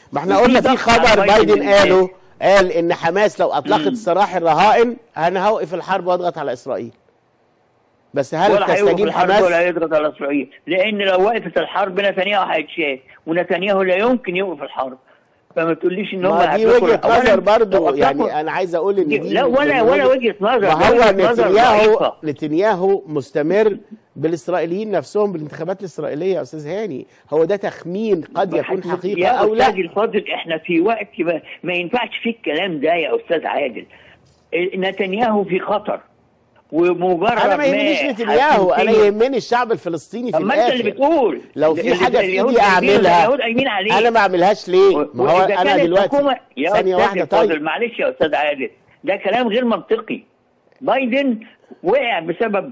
ما احنا قلنا في ضغط خبر على بايدن بايدن الآن. قاله قال ان حماس لو اطلقت سراح الرهائن انا هوقف الحرب واضغط على اسرائيل بس هل ولا هيوقف تستجيب الحرب ولا حماس هيضغط على اسرائيل لان لو وقفت الحرب نتنياهو هيتشال ونتنياهو لا يمكن يوقف الحرب فما تقوليش ان هم ما دي هيطلقوا- وجهه أولاً نظر لو برضو أطلقوا- يعني انا عايز اقول ان دي لا ولا من ولا وجهه نظر ما ده هو وجهة نظر نتنياهو ضعيفة. نتنياهو مستمر بالاسرائيليين نفسهم بالانتخابات الاسرائيليه يا استاذ هاني هو ده تخمين قد يكون حقيقه يا او استاذ لا الفاضل احنا في وقت ما, ما ينفعش فيه الكلام ده يا استاذ عادل إيه، نتنياهو في خطر ومجرد انا ما يهمنيش ما نتنياهو انا هتنتهي- يهمني الشعب الفلسطيني في طب ما انت اللي الاخر بتقول لو في ال- حاجه في اليهود ايدي قايمين- اعملها اليهود قايمين عليه انا ما اعملهاش ليه و- ما هو وإذا انا كانت دلوقتي حكومة- يا ثانيه أستاذ واحده الفاضل، طيب معلش يا استاذ عادل ده كلام غير منطقي بايدن وقع بسبب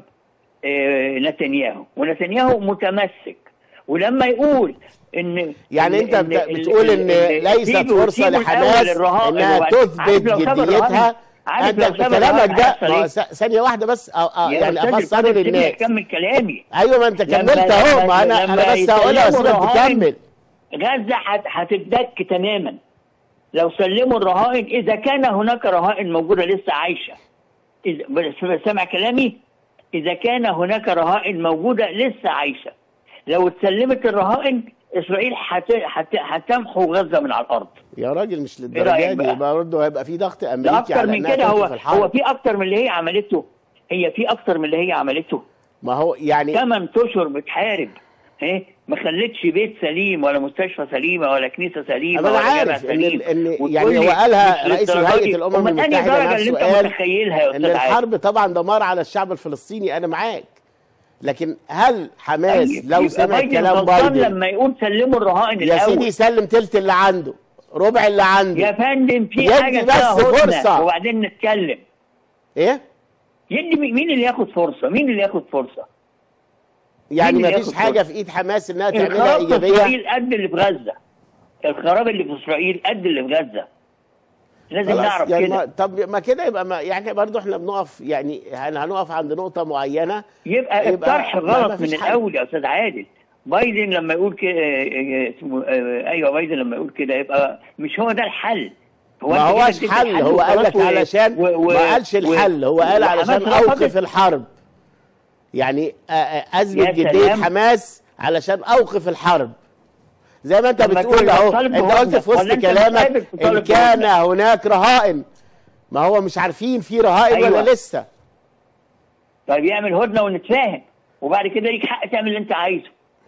آه، نتنياهو ونتنياهو متمسك ولما يقول ان يعني إن- انت إن- بت- إن- بتقول ان إن- ليست سيبوا- فرصه سيبوا لحماس الأول الرهائن انها وبعدين- عارف تثبت لو ساب جديتها الرهائن- عارف انت لو في ساب كلامك الرهائن ده هيحصل ما هو إيه؟ س- ثانيه واحده بس أو أو يا يعني أستاذ افسره الفاضل، سيبني للناس اكمل كلامي ايوه ما انت لما- كملت اهو ما انا لما انا بس هقولها يسلموا واسيبك الرهائن، تكمل غزه هت- هتدك تماما لو سلموا الرهائن اذا كان هناك رهائن موجوده لسه عايشه إذا بس- سامع كلامي اذا كان هناك رهائن موجوده لسه عايشه لو اتسلمت الرهائن اسرائيل هت- هت- هتمحو غزه من على الارض يا راجل مش رأيك للدرجه دي بقى؟ برضه هيبقى في ضغط ده امريكي اكتر على من انها كده هو توقف هو الحرب في اكتر من اللي هي عملته هي في اكتر من اللي هي عملته ما هو يعني ثمان اشهر بتحارب ايه ما خلتش بيت سليم ولا مستشفى سليمه ولا كنيسه سليمه أنا ولا جامع عارف إن- سليم إن وتقول يعني لي هو قالها مش رئيس للدرجة هيئة دي. الأمم أمال أنهي المتحدة درجة اللي نفسه انت قال متخيلها يا ان استاذ عادل الحرب طبعا دمار على الشعب الفلسطيني انا معاك لكن هل حماس طيب، لو يبقى سمع بايدن كلام غلطان بايدن لما يقول سلموا الرهائن يا الاول سيدي يسلم تلت اللي عنده ربع اللي عنده يا فندم في يدي حاجه بس فيها هدنه فرصة. وبعدين نتكلم ايه يدي مين مين اللي ياخد فرصه مين اللي ياخد فرصه يعني مين ما اللي فيش ياخد حاجه فرصة؟ في ايد حماس انها تعملها الخراب في ايجابيه اسرائيل قد اللي في غزه الخراب اللي في اسرائيل قد اللي في غزه لازم خلاص، نعرف يعني كده ما طب ما كده يبقى ما يعني برضه احنا بنقف يعني هن- هنقف عند نقطه معينه يبقى, يبقى الطرح ما- ما غلط فيش من حل. الاول يا استاذ عادل بايدن لما يقول كده آه، آه، اسمه آه، ايوه بايدن لما يقول كده يبقى مش هو ده الحل ما أنت كده هوش اديت حل الحل هو قال لك وخلاص و- علشان و- و- ما قالش و- الحل هو قال وحماس علشان رفضت. اوقف الحرب يعني آه، آه، اثبت يا جديه سلام. حماس علشان اوقف الحرب زي ما انت طب ما بتقول كنا اهو بنطالب انت قلت بهدنة، في وسط ولا أنت كلامك بتقابل ان تطالب كان بهدنة؟ هناك رهائن ما هو مش عارفين في رهائن أيوة. ولا لسه طيب يعمل هدنه ونتفاهم وبعد كده ليك حق تعمل اللي انت عايزه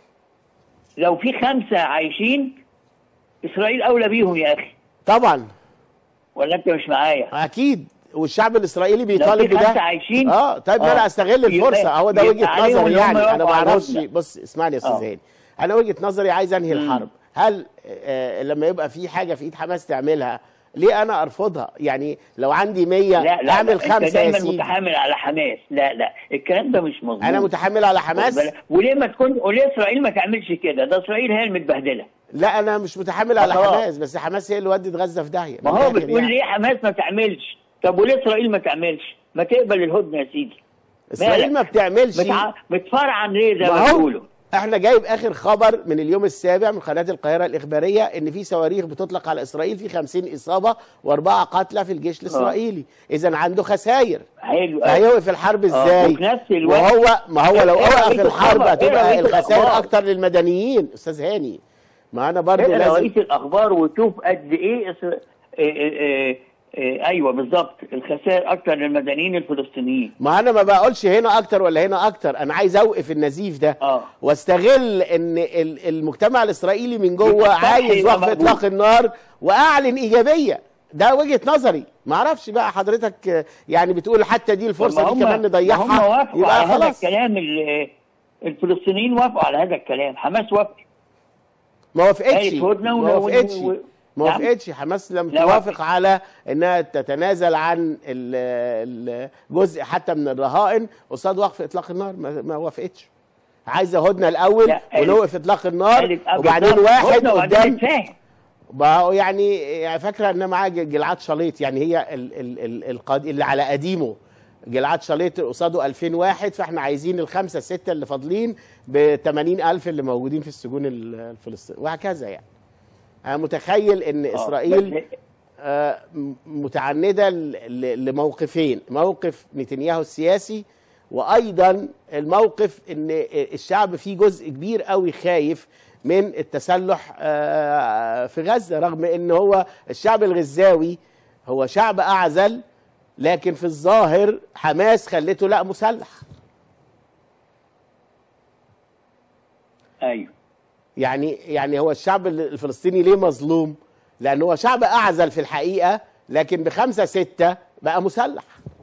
لو في خمسه عايشين اسرائيل اولى بيهم يا اخي طبعا ولا انت مش معايا اكيد والشعب الاسرائيلي لو بيطالب في خمسه بده عايشين اه طيب ما آه. انا استغل الفرصه يبقى- هو ده يبقى وجهه عليهم نظري إن هم يعني انا يقفوا ما على اعرفش الهدنة. بص اسمعني يا استاذ آه. هاني انا وجهه نظري عايز انهي مم. الحرب هل آه لما يبقى في حاجه في ايد حماس تعملها ليه انا ارفضها يعني لو عندي 100 لا لا اعمل لا. انت خمسه يا دايما سيدي متحامل على حماس لا لا الكلام ده مش مظبوط انا متحمل على واخد حماس بالك؟ وليه ما تكون وليه اسرائيل ما تعملش كده ده اسرائيل هي المتبهدله لا انا مش متحمل على خلاص. حماس بس حماس هي اللي ودت غزه في داهيه ما من هو الآخر بتقول يعني. ليه حماس ما تعملش طب وليه اسرائيل ما تعملش ما تقبل الهدنه يا سيدي اسرائيل مالك؟ ما بتعملش بتع... بتفرعن ليه زي ما ما هو بيقولوا احنا جايب اخر خبر من اليوم السابع من قناه القاهره الاخباريه ان في صواريخ بتطلق على اسرائيل في 50 اصابه واربعه قتلى في الجيش الاسرائيلي اذا عنده خسائر حلو أوي. هيوقف الحرب آه، ازاي وفي نفس الوقت وهو ما هو لو إيه وقف رئيس الحرب الخبر؟ إيه هتبقى رئيس الخسائر الأخبار؟ اكتر للمدنيين استاذ هاني ما انا برضو اقرا لازم رئيس الاخبار وشوف قد ايه إسر... إيه إيه إيه إيه ايوه بالظبط الخسائر اكتر للمدنيين الفلسطينيين ما انا ما بقولش هنا اكتر ولا هنا اكتر انا عايز اوقف النزيف ده اه واستغل ان ال- المجتمع الاسرائيلي من جوه الصح عايز يبقى وقف مقبول. اطلاق النار واعلن ايجابيه ده وجهه نظري ما اعرفش بقى حضرتك آه، يعني بتقول حتى دي الفرصه ما دي هم- كمان ما هم نضيعها وافقوا يبقى على هذا خلاص الكلام ال- الفلسطينيين وافقوا على هذا الكلام حماس وافق ما وافقتش قالت هدنة ما ون- وافقتش ون- ون- ما نعم. وافقتش حماس لم لا توافق على انها تتنازل عن ال- الجزء حتى من الرهائن قصاد وقف اطلاق النار ما, ما وافقتش عايزه هدنه الاول لا، قالت- ونوقف اطلاق النار قالت قبل وبعدين الضرب واحد هدنة وبعدين قدام نتفاهم. ما هو يعني يعني فاكره ان معاه جلعاد شليط يعني هي ال ال ال القاد اللي على قديمه جلعاد شليط قصاده 2000 واحد فاحنا عايزين الخمسه سته اللي فاضلين ب 80000 اللي موجودين في السجون ال- الفلسطينيه وهكذا يعني انا متخيل ان آه، اسرائيل بس- آه، م- متعنده ل- ل- لموقفين موقف نتنياهو السياسي وايضا الموقف ان الشعب فيه جزء كبير قوي خايف من التسلح آه، في غزه رغم ان هو الشعب الغزاوي هو شعب اعزل لكن في الظاهر حماس خلته لا مسلح ايوه يعني يعني هو الشعب الفلسطيني ليه مظلوم؟ لأن هو شعب أعزل في الحقيقة لكن بخمسة ستة بقى مسلح.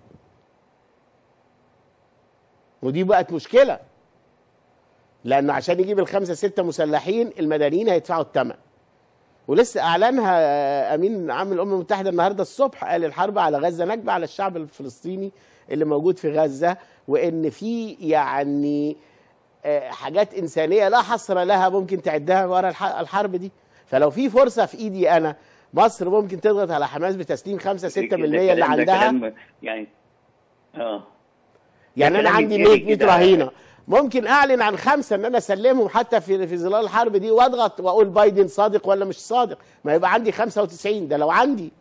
ودي بقت مشكلة. لأنه عشان يجيب الخمسة ستة مسلحين المدنيين هيدفعوا الثمن. ولسه أعلنها آه، أمين عام الأمم المتحدة النهاردة الصبح قال الحرب على غزة نكبة على الشعب الفلسطيني اللي موجود في غزة وإن في يعني آه، حاجات انسانيه لا حصر لها ممكن تعدها ورا الح- الحرب دي فلو في فرصه في ايدي انا مصر ممكن تضغط على حماس بتسليم 5 6 ده من المية اللي كلام- ده عندها كلام يعني اه يعني انا كلام عندي إيجابي 100 100 كده. رهينه ممكن اعلن عن خمسه ان انا اسلمهم حتى في في ظلال الحرب دي واضغط واقول بايدن صادق ولا مش صادق ما يبقى عندي 95 ده لو عندي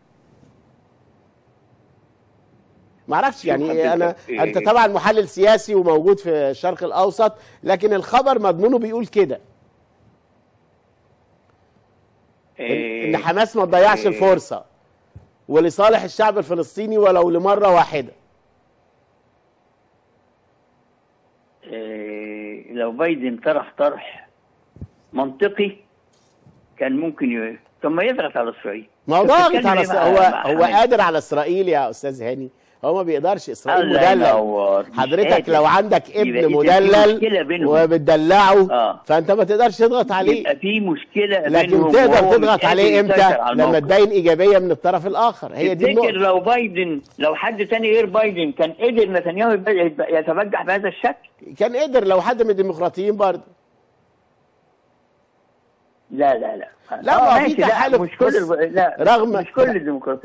ما اعرفش شوف يعني حضرتك، انا إيه- انت طبعا محلل سياسي وموجود في الشرق الاوسط لكن الخبر مضمونه بيقول كده ان إيه، إن حماس ما تضيعش إيه. الفرصه ولصالح الشعب الفلسطيني ولو لمره واحده إيه، لو بايدن طرح طرح منطقي كان ممكن ي... ثم يضغط على اسرائيل ما هو أنت ضاغط بتتكلم على إيه إسرا- مع- هو مع هو حماس؟ قادر على اسرائيل يا استاذ هاني هو ما بيقدرش اسرائيل الله مدلل ينور. مش حضرتك قادر. لو عندك يبقى ابن إذا في مدلل مشكلة بينهم. وبتدلعه آه. فانت ما تقدرش تضغط عليه يبقى في مشكله لكن بينهم تقدر وهو مش تضغط قادر عليه يسيطر امتى على لما الموقف. تبين ايجابيه من الطرف الاخر هي دي تفتكر النقطه لو بايدن لو حد تاني غير بايدن كان قدر نتنياهو يبقى- يتبجح بهذا الشكل؟ كان قدر لو حد من الديمقراطيين برضه لا لا لا لا، آه، ما في ماشي، لا، تحالف. مش كل بص، الب- لا رغم- مش كل الديمقراطيين